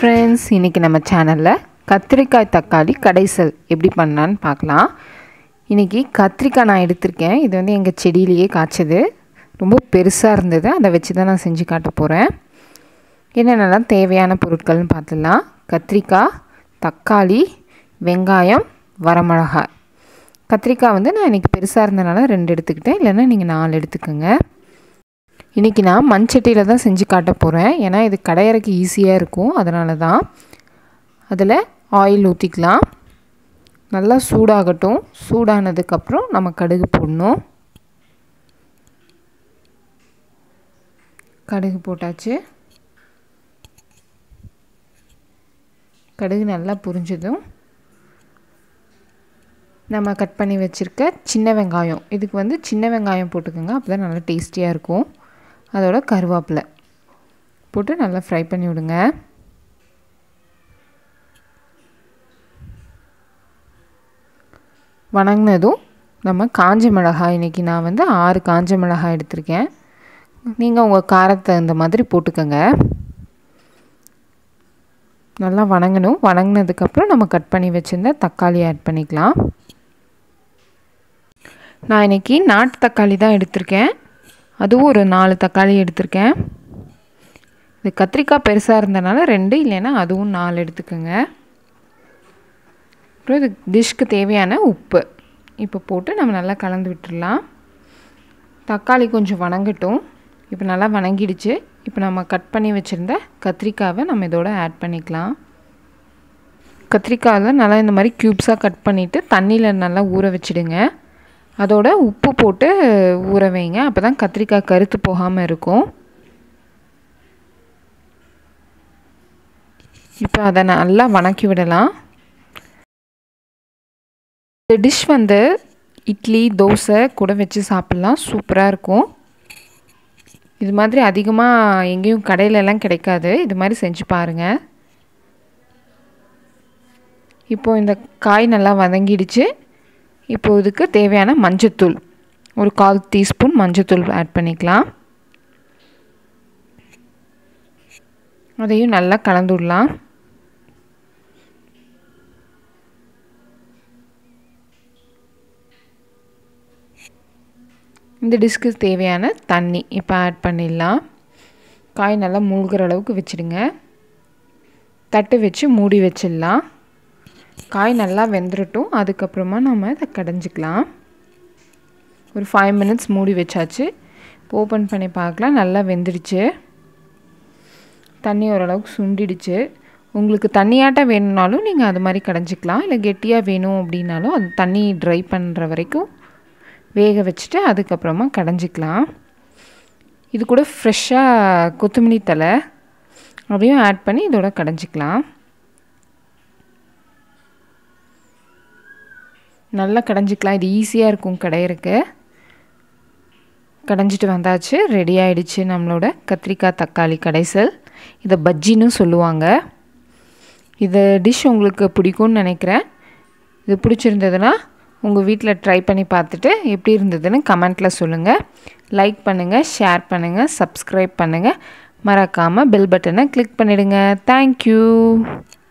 friends இன்றைக்கி நம்ம சேனலில் கத்திரிக்காய் தக்காளி கடைசல் எப்படி பண்ணலான்னு பார்க்கலாம் இன்றைக்கி கத்திரிக்காய் நான் எடுத்திருக்கேன் இது வந்து எங்கள் செடியிலேயே காய்ச்சது ரொம்ப பெருசாக இருந்தது அதை வச்சு தான் நான் செஞ்சு காட்ட போகிறேன் என்னென்னலாம் தேவையான பொருட்கள்னு பார்த்துடலாம் கத்திரிக்காய் தக்காளி வெங்காயம் வரமிளகாய் கத்திரிக்காய் வந்து நான் இன்றைக்கி பெருசாக இருந்தனால ரெண்டு எடுத்துக்கிட்டேன் இல்லைன்னா நீங்கள் நாலு எடுத்துக்கோங்க இன்றைக்கி நான் மண்சட்டியில் தான் செஞ்சு காட்ட போகிறேன் ஏன்னா இது கடையறக்கு ஈஸியாக இருக்கும் அதனால தான் அதில் ஆயில் ஊற்றிக்கலாம் நல்லா சூடாகட்டும் சூடானதுக்கப்புறம் நம்ம கடுகு போடணும் கடுகு போட்டாச்சு கடுகு நல்லா புரிஞ்சதும் நம்ம கட் பண்ணி வச்சுருக்க சின்ன வெங்காயம் இதுக்கு வந்து சின்ன வெங்காயம் போட்டுக்கோங்க அப்போ தான் நல்லா டேஸ்டியாக இருக்கும் அதோட கருவேப்பிலை போட்டு நல்லா ஃப்ரை பண்ணி விடுங்க வணங்கினதும் நம்ம காஞ்ச மிளகாய் இன்றைக்கி நான் வந்து ஆறு காஞ்ச மிளகாய் எடுத்திருக்கேன் நீங்கள் உங்கள் காரத்தை தகுந்த மாதிரி போட்டுக்கோங்க நல்லா வணங்கணும் வணங்கினதுக்கப்புறம் நம்ம கட் பண்ணி வச்சுருந்த தக்காளி ஆட் பண்ணிக்கலாம் நான் இன்றைக்கி நாட்டு தக்காளி தான் எடுத்திருக்கேன் அதுவும் ஒரு நாலு தக்காளி எடுத்திருக்கேன் இது கத்திரிக்காய் பெருசாக இருந்தனால ரெண்டு இல்லைன்னா அதுவும் நாலு எடுத்துக்கோங்க அப்புறம் இது டிஷ்க்கு தேவையான உப்பு இப்போ போட்டு நம்ம நல்லா கலந்து விட்டுடலாம் தக்காளி கொஞ்சம் வணங்கட்டும் இப்போ நல்லா வணங்கிடுச்சு இப்போ நம்ம கட் பண்ணி வச்சுருந்த கத்திரிக்காவை நம்ம இதோட ஆட் பண்ணிக்கலாம் கத்திரிக்காவில் நல்லா இந்த மாதிரி க்யூப்ஸாக கட் பண்ணிவிட்டு தண்ணியில் நல்லா ஊற வச்சுடுங்க அதோட உப்பு போட்டு ஊற வைங்க அப்போ தான் கத்திரிக்காய் கருத்து போகாமல் இருக்கும் இப்போ அதை நல்லா வணக்கி விடலாம் இந்த டிஷ் வந்து இட்லி தோசை கூட வச்சு சாப்பிட்லாம் சூப்பராக இருக்கும் இது மாதிரி அதிகமாக எங்கேயும் கடையிலலாம் கிடைக்காது இது மாதிரி செஞ்சு பாருங்கள் இப்போது இந்த காய் நல்லா வதங்கிடுச்சு இப்போது இதுக்கு தேவையான மஞ்சத்தூள் ஒரு கால் டீஸ்பூன் மஞ்சத்தூள் ஆட் பண்ணிக்கலாம் அதையும் நல்லா கலந்து விடலாம் இந்த டிஷ்க்கு தேவையான தண்ணி இப்போ ஆட் பண்ணிடலாம் காய் நல்லா மூழ்கிற அளவுக்கு வச்சுடுங்க தட்டு வச்சு மூடி வச்சிடலாம் காய் நல்லா வெந்துடட்டும் அதுக்கப்புறமா நம்ம இதை கடைஞ்சிக்கலாம் ஒரு ஃபைவ் மினிட்ஸ் மூடி வச்சாச்சு ஓப்பன் பண்ணி பார்க்கலாம் நல்லா வெந்துடுச்சு தண்ணி ஓரளவுக்கு சுண்டிடுச்சு உங்களுக்கு தண்ணியாட்டம் வேணும்னாலும் நீங்கள் அது மாதிரி கடைஞ்சிக்கலாம் இல்லை கெட்டியாக வேணும் அப்படின்னாலும் அது தண்ணி ட்ரை பண்ணுற வரைக்கும் வேக வச்சுட்டு அதுக்கப்புறமா கடைஞ்சிக்கலாம் இது கூட ஃப்ரெஷ்ஷாக கொத்தமல்லி தலை அதையும் ஆட் பண்ணி இதோட கடைஞ்சிக்கலாம் நல்லா கடைஞ்சிக்கலாம் இது ஈஸியாக இருக்கும் கடையிறக்கு கடைஞ்சிட்டு வந்தாச்சு ரெடி ஆகிடுச்சு நம்மளோட கத்திரிக்காய் தக்காளி கடைசல் இதை பஜ்ஜின்னு சொல்லுவாங்க இந்த டிஷ் உங்களுக்கு பிடிக்கும்னு நினைக்கிறேன் இது பிடிச்சிருந்ததுன்னா உங்கள் வீட்டில் ட்ரை பண்ணி பார்த்துட்டு எப்படி இருந்ததுன்னு கமெண்ட்டில் சொல்லுங்கள் லைக் பண்ணுங்கள் ஷேர் பண்ணுங்கள் சப்ஸ்கிரைப் பண்ணுங்கள் மறக்காமல் பெல் பட்டனை கிளிக் பண்ணிவிடுங்க தேங்க்யூ